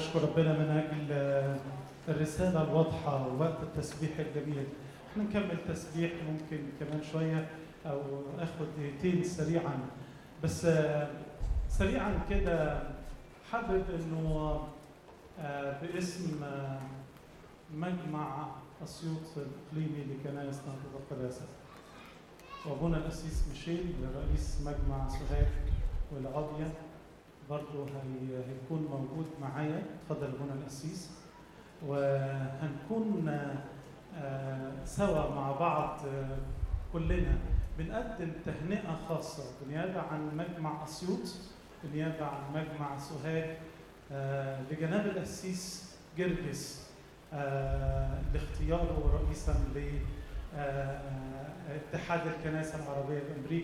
بشكر ربنا من اجل آه، الرساله الواضحه ووقت التسبيح الجميل احنا نكمل تسبيح ممكن كمان شويه او اخد دقيقتين سريعا بس آه، سريعا كده حابب انه آه، باسم آه، مجمع اسيوط الاقليمي لكنائس نهضه القداسه وابونا الاسيس ميشيل رئيس مجمع سوهاج والعضيه برضه هي هيكون موجود معايا اتفضل ابونا الاسيس وهنكون آه، آه، سوا مع بعض آه، كلنا بنقدم تهنئه خاصه بالنيابه عن مجمع اسيوط بالنيابه عن مجمع سوهاج آه، لجناب القسيس جرجس آه، لاختياره رئيسا لاتحاد الكنائس العربيه الامريكي